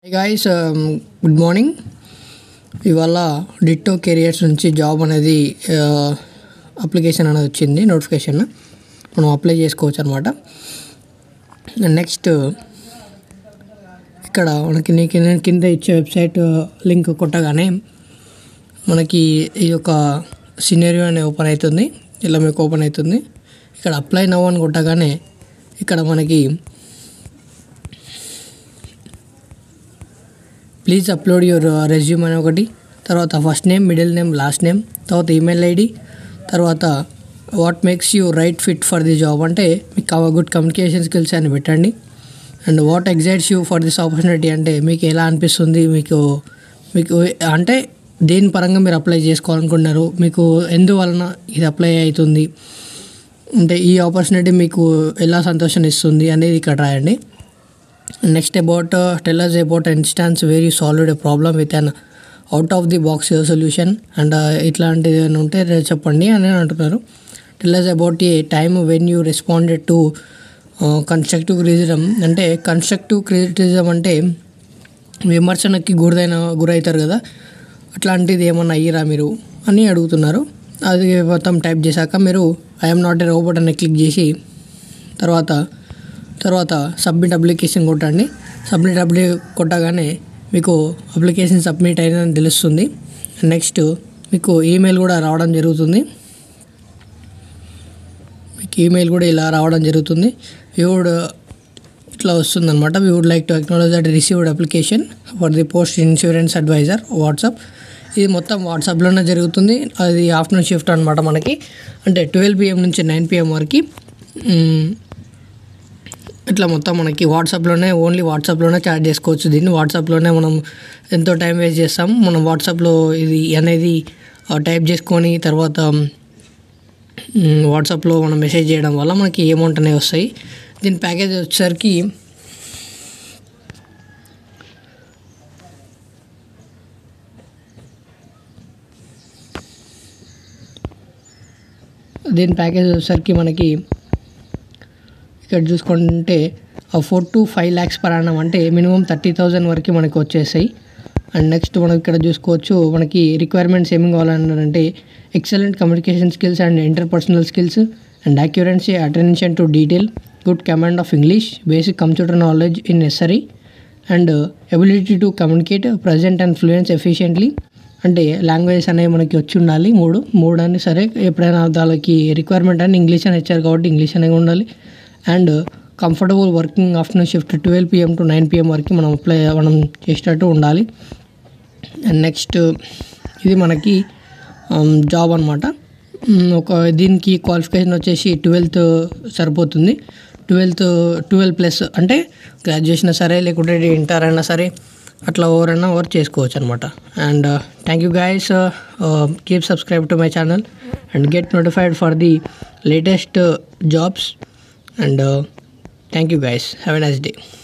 guys good morning ఇవాళ ditto careers నుంచి job అనేది అప్లికేషన్ అనేది వచ్చింది నోటిఫికేషన్ మనం అప్లై చేసుకోవచ్చు అనమాట నెక్స్ట్ ఇక్కడ మనకి నీకు కింద ఇచ్చే వెబ్సైట్ లింక్ కొట్టగానే మనకి ఈ యొక్క సినేరియో అనే ఓపెన్ అవుతుంది ఇలా మీకు ఓపెన్ అవుతుంది ఇక్కడ అప్లై నవ్ అని కొట్టగానే ఇక్కడ మనకి ప్లీజ్ అప్లోడ్ యువర్ రెజ్యూమ్ అని ఒకటి తర్వాత first name middle name last name తర్వాత ఈమెయిల్ ఐడి తర్వాత what makes you right fit for the job అంటే మీకు గుడ్ కమ్యూనికేషన్ స్కిల్స్ అని పెట్టండి and what excites you for this opportunity అంటే మీకు ఎలా అనిపిస్తుంది మీకు మీకు అంటే దేని పరంగా మీరు అప్లై చేసుకోవాలనుకుంటున్నారు మీకు ఎందువలన ఇది అప్లై అవుతుంది అంటే ఈ ఆపర్చునిటీ మీకు ఎలా సంతోషం ఇస్తుంది అనేది ఇక్కడ రాయండి next about tell us about instance where you solved a problem with an out of the box solution and ఇట్లాంటిది ఏమైనా ఉంటే చెప్పండి అని అంటున్నారు tell us about a time when you responded to constructive criticism అంటే కన్స్ట్రక్టివ్ క్రిటిసిజం అంటే విమర్శనకి గురైన గురవుతారు కదా అట్లాంటిది ఏమన్నా అయ్యిరా మీరు అని అడుగుతున్నారు అది మొత్తం టైప్ చేశాక మీరు ఐఎమ్ నాట్ ఏ రోబోట్ అని క్లిక్ చేసి తర్వాత తర్వాత సబ్మిట్ అప్లికేషన్ కొట్టండి సబ్మిట్ అప్లి కొట్టగానే మీకు అప్లికేషన్ సబ్మిట్ అయిందని తెలుస్తుంది నెక్స్ట్ మీకు ఈమెయిల్ కూడా రావడం జరుగుతుంది మీకు ఈమెయిల్ కూడా ఇలా రావడం జరుగుతుంది వుడ్ ఇట్లా వస్తుంది అనమాట we would like to acknowledge that received application for the post insurance advisor WhatsApp ఇది మొత్తం వాట్సాప్లోనే జరుగుతుంది అది ఆఫ్టర్నూన్ షిఫ్ట్ అనమాట మనకి అంటే ట్వెల్వ్ పిఎం నుంచి నైన్ పిఎం వరకు ఇట్లా మొత్తం మనకి వాట్సాప్లోనే ఓన్లీ వాట్సాప్లోనే చాట్ చేసుకోవచ్చు దీన్ని వాట్సాప్లోనే మనం ఎంతో టైం వేస్ట్ చేస్తాం మనం వాట్సాప్లో ఇది అనేది టైప్ చేసుకొని తర్వాత వాట్సాప్లో మనం మెసేజ్ చేయడం వల్ల మనకి అమౌంట్ అనేవి వస్తాయి దీని ప్యాకేజ్ వచ్చేసరికి దీని ప్యాకేజ్ వచ్చేసరికి మనకి ఇక్కడ చూసుకుంటే four to five lakhs per annum అంటే మినిమం థర్టీ థౌజండ్ వరకు మనకి వచ్చేసాయి అండ్ నెక్స్ట్ మనం ఇక్కడ చూసుకోవచ్చు మనకి రిక్వైర్మెంట్స్ ఏమి కావాలన్నారంటే excellent communication skills and interpersonal skills and accuracy attention to detail good command of English basic computer knowledge in necessary and ability to communicate present and fluence efficiently అంటే languages అనేవి మనకి వచ్చి ఉండాలి మూడు మూడు అని సరే ఎప్పుడైనా దానికి రిక్వైర్మెంట్ అని ఇంగ్లీష్ అని ఇచ్చారు కాబట్టి ఇంగ్లీష్ అనేది ఉండాలి and comfortable working afternoon shift twelve PM to nine PM వరకు మనం అప్లై మనం చేసేటట్టు ఉండాలి అండ్ నెక్స్ట్ ఇది మనకి జాబ్ అనమాట ఒక దీనికి క్వాలిఫికేషన్ వచ్చేసి ట్వెల్త్ సరిపోతుంది ట్వెల్త్ ట్వెల్వ్ ప్లస్ అంటే గ్రాడ్యుయేషన్ సరే లేకుంటే ఇంటర్ అయినా సరే అట్లా ఎవరైనా వర్క్ చేసుకోవచ్చు అనమాట and thank you guys keep subscribe to my channel and get notified for the latest jobs and thank you guys have a nice day